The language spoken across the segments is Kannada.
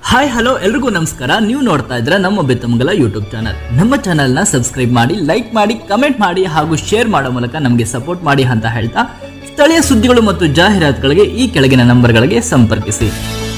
ಹಾಯ್ ಹಲೋ ಎಲ್ರಿಗೂ ನಮಸ್ಕಾರ ನೀವು ನೋಡ್ತಾ ಇದ್ರೆ ನಮ್ಮ ಬೆತ್ತಮಂಗಲ ಯೂಟ್ಯೂಬ್ ಚಾನಲ್ ನಮ್ಮ ಚಾನಲ್ ನ ಸಬ್ಸ್ಕ್ರೈಬ್ ಮಾಡಿ ಲೈಕ್ ಮಾಡಿ ಕಮೆಂಟ್ ಮಾಡಿ ಹಾಗೂ ಶೇರ್ ಮಾಡೋ ಮೂಲಕ ನಮಗೆ ಸಪೋರ್ಟ್ ಮಾಡಿ ಅಂತ ಹೇಳ್ತಾ ಸ್ಥಳೀಯ ಸುದ್ದಿಗಳು ಮತ್ತು ಜಾಹೀರಾತುಗಳಿಗೆ ಈ ಕೆಳಗಿನ ನಂಬರ್ಗಳಿಗೆ ಸಂಪರ್ಕಿಸಿ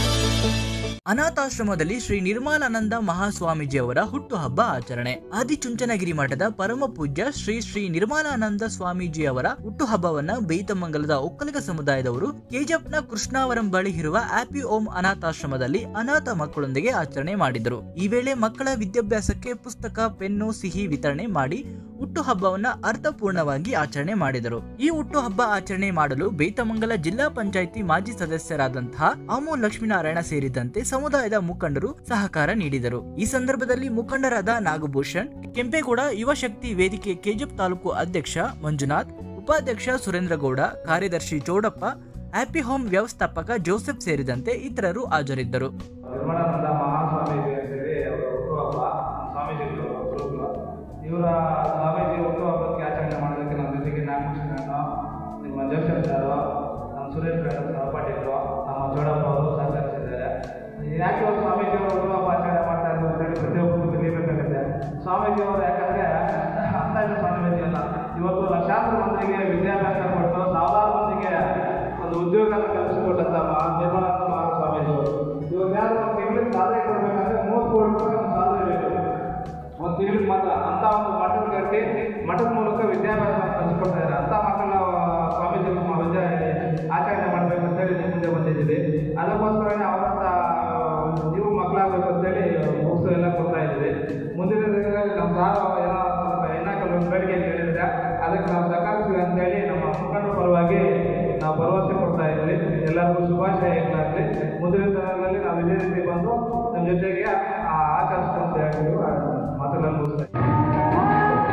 ಅನಾಥಾಶ್ರಮದಲ್ಲಿ ಶ್ರೀ ನಿರ್ಮಲಾನಂದ ಮಹಾಸ್ವಾಮೀಜಿಯವರ ಹುಟ್ಟುಹಬ್ಬ ಆಚರಣೆ ಆದಿಚುಂಚನಗಿರಿ ಮಠದ ಪರಮ ಪೂಜ್ಯ ಶ್ರೀ ಶ್ರೀ ನಿರ್ಮಲಾನಂದ ಸ್ವಾಮೀಜಿಯವರ ಹುಟ್ಟುಹಬ್ಬವನ್ನ ಬೇತಮಂಗಲದ ಒಕ್ಕಲಿಗ ಸಮುದಾಯದವರು ಕೆಜಪ್ನ ಕೃಷ್ಣಾವರಂ ಬಳಿ ಇರುವ ಆಪಿ ಓಂ ಅನಾಥಾಶ್ರಮದಲ್ಲಿ ಅನಾಥ ಮಕ್ಕಳೊಂದಿಗೆ ಆಚರಣೆ ಮಾಡಿದರು ಈ ವೇಳೆ ಮಕ್ಕಳ ವಿದ್ಯಾಭ್ಯಾಸಕ್ಕೆ ಪುಸ್ತಕ ಪೆನ್ನು ಸಿಹಿ ವಿತರಣೆ ಮಾಡಿ ಹುಟ್ಟುಹಬ್ಬವನ್ನ ಅರ್ಥಪೂರ್ಣವಾಗಿ ಆಚರಣೆ ಮಾಡಿದರು ಈ ಹುಟ್ಟುಹಬ್ಬ ಆಚರಣೆ ಮಾಡಲು ಬೇತಮಂಗಲ ಜಿಲ್ಲಾ ಪಂಚಾಯಿತಿ ಮಾಜಿ ಸದಸ್ಯರಾದಂತಹ ಆಮೋ ಲಕ್ಷ್ಮೀನಾರಾಯಣ ಸೇರಿದಂತೆ ಸಮುದಾಯದ ಮುಖಂಡರು ಸಹಕಾರ ನೀಡಿದರು ಈ ಸಂದರ್ಭದಲ್ಲಿ ಮುಖಂಡರಾದ ನಾಗಭೂಷಣ್ ಕೆಂಪೇಗೌಡ ಯುವ ಶಕ್ತಿ ವೇದಿಕೆ ಕೆಜಿಎಫ್ ತಾಲೂಕು ಅಧ್ಯಕ್ಷ ಮಂಜುನಾಥ್ ಉಪಾಧ್ಯಕ್ಷ ಸುರೇಂದ್ರಗೌಡ ಕಾರ್ಯದರ್ಶಿ ಚೌಡಪ್ಪ ಹ್ಯಾಪಿ ಹೋಮ್ ವ್ಯವಸ್ಥಾಪಕ ಜೋಸೆಫ್ ಸೇರಿದಂತೆ ಇತರರು ಹಾಜರಿದ್ದರು ನಿರ್ಮಲಾನಂದ ಮಹಾಸ್ವಾಮೀಜಿ ಅಂತೇಳಿ ಅವರ ಹುಟ್ಟುಹಬ್ಬ ಸ್ವಾಮೀಜಿಗಳು ಒಬ್ಬರು ಇವರ ಸ್ವಾಮೀಜಿ ಹುಟ್ಟುಹಬ್ಬಕ್ಕೆ ಆಚರಣೆ ಮಾಡೋದಕ್ಕೆ ನಮ್ಮ ಜೊತೆಗೆ ನಾಗಕೃಷ್ಣನು ನಿಮ್ಮ ಜೋಸೆಫ್ ಸಾರು ನಮ್ಮ ಸುರೇಶ್ ಮೇಡಮ್ ಸಹಪಾಠಿಗಳು ನಮ್ಮ ಚೌಡಪ್ಪ ಅವರು ಸಹಕರಿಸಿದ್ದಾರೆ ಯಾಕೆ ಅವರು ಸ್ವಾಮೀಜಿ ಅವರು ಹುಟ್ಟುಹಬ್ಬ ಆಚರಣೆ ಮಾಡ್ತಾ ಇದ್ರು ಅಂತೇಳಿ ಪ್ರತಿಯೊಬ್ಬರು ತಿಳಿಬೇಕಾಗುತ್ತೆ ಸ್ವಾಮೀಜಿ ಅವರು ಯಾಕಂದ್ರೆ ಅಂತ ಇದೆ ಸ್ವಾಮೀಜಿ ಅಲ್ಲ ಇವತ್ತು ಲಕ್ಷಾಂತರ ಮಂದಿಗೆ ವಿದ್ಯಾಭ್ಯಾಸ ಕೊಟ್ಟು ಸಾವಿರಾರು ಮಂದಿಗೆ ಒಂದು ಉದ್ಯೋಗ ಕಲ್ಪಿಸಿಕೊಟ್ಟಂತ ಮಹಾ ನಿರ್ಮಲಾನಂದ ಮಹಾಸ್ವಾಮೀಜಿ ಇವಾಗ ಯಾರು ಒಂದು ತಿಂಗಳಿಗೆ ಸಾಧನೆ ಕೊಡ್ಬೇಕಂದ್ರೆ ಮೂವತ್ತು ಕೋಟಿ ರೂಪಾಯಿ ಒಂದು ಸಾಧನೆ ಬೇಕು ಒಂದು ತಿಂಗಳಿಗೆ ಮಾತ್ರ ಅಂತ ಒಂದು ಮಠದ ಕಟ್ಟಿ ಮಠದ ಮೂಲಕ ವಿದ್ಯಾಭ್ಯಾಸ ಕಲಿಸ್ಕೊಡ್ತಾ ಇದ್ದಾರೆ ಅಂತ ಮಕ್ಕಳ ಸ್ವಾಮೀಜಿ ನಮ್ಮ ವಿದ್ಯಾ ಆಚರಣೆ ಮಾಡಬೇಕು ಅಂತೇಳಿ ನಿಮ್ಮ ಮುಂದೆ ಬಂದಿದ್ದೀವಿ ಅದಕ್ಕೋಸ್ಕರನೇ ಅವರಂತ ನೀವು ಮಕ್ಕಳಾಗಬೇಕು ಅಂತೇಳಿ ಬುಕ್ಸ್ ಎಲ್ಲ ಕೊಡ್ತಾ ಇದ್ದೀವಿ ಮುಂದಿನ ದಿನಗಳಲ್ಲಿ ನಮ್ಮ ಸಾರು ಏನೋ ಸ್ವಲ್ಪ ಹೆಣ್ಣಾಕಲು ಒಂದು ಬೇಡಿಕೆ ಕೇಳಿದ್ರೆ ಅದಕ್ಕೆ ನಾವು ಸಕಾಲಿಸ್ತೀವಿ ಅಂತೇಳಿ ನಮ್ಮ ಮುಖಂಡರ ಪರವಾಗಿ ನಾವು ಭರವಸೆ ಕೊಡ್ತಾ ಇದ್ದೀವಿ ಎಲ್ಲರಿಗೂ ಶುಭಾಶಯ ಆಗಲಿ ಮುಂದಿನ ದಿನಗಳಲ್ಲಿ ನಾವು ಇದೇ ರೀತಿ ಬಂದು ನಮ್ಮ ಜೊತೆಗೆ ಆ ಆಚರಿಸ್ತು ಅಂತ ಹೇಳಿ ಮಾತುಗಳನ್ನು ಮುಗಿಸ್ತಾ ಇದ್ದೀನಿ.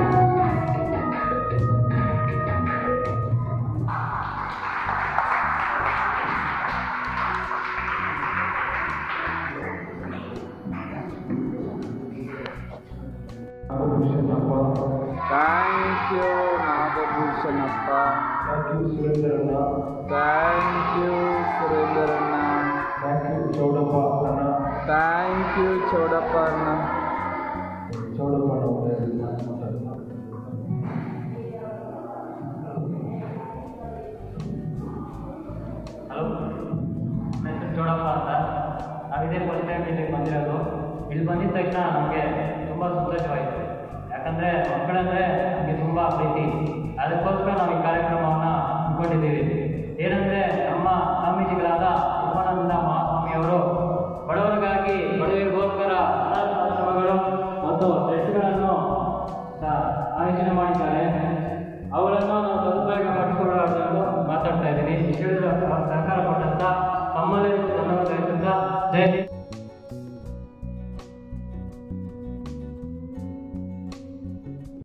Thank you Nagabhushanappa thank you ಸುರೇಂದ್ರಣ್ಣ ಚೌಡಪ್ಪ ಅಣ್ಣ ಥ್ಯಾಂಕ್ ಯು ಚೌಡಪ್ಪ ಅಣ್ಣ ಚೌಡಪ್ಪ ಹಲೋ ನನ್ನ ಹೆಸರು ಚೌಡಪ್ಪ ಅಂತ ನಾವಿದೇ ಫಸ್ಟ್ ಟೈಮ್ ಇಲ್ಲಿಗೆ ಬಂದಿರೋದು ಇಲ್ಲಿ ಬಂದಿದ ತಕ್ಷಣ ನಮಗೆ ತುಂಬ ಸಂತೋಷವಾಯಿತು ಯಾಕಂದರೆ ಮಕ್ಕಳಂದರೆ ನಮಗೆ ತುಂಬ ಪ್ರೀತಿ ಅದಕ್ಕೋಸ್ಕರ ನಾವು ಈ ಕಾರ್ಯಕ್ರಮವನ್ನು ಹಮ್ಮಿಕೊಂಡಿದ್ದೀವಿ ಏನಂದರೆ ನಮ್ಮ ಸ್ವಾಮೀಜಿಗಳಾದ ನಿರ್ಮಲಾನಂದ ಮಹಾಸ್ವಾಮಿಯವರು ಬಡವರಿಗಾಗಿ ಬಡವರಿಗೋಸ್ಕರ ಅನಾಥಾಶ್ರಮಗಳು ಮತ್ತು ಟ್ರಸ್ಟ್ಗಳನ್ನು ಆಯೋಜನೆ ಮಾಡಿದ್ದಾರೆ ಅವುಗಳನ್ನು ನಾವು ಸದುಪಯೋಗ ಪಡಿಸಿಕೊಳ್ಳಲು ಮಾತಾಡ್ತಾ ಇದ್ದೀನಿ ಇಷ್ಟು ಸಹಕಾರ ಕೊಟ್ಟಂತ ತಮ್ಮಲ್ಲಿ ಧನ್ಯವಾದ ಹೇಳ್ತಾ ಜೈ ಹಿಂದ್.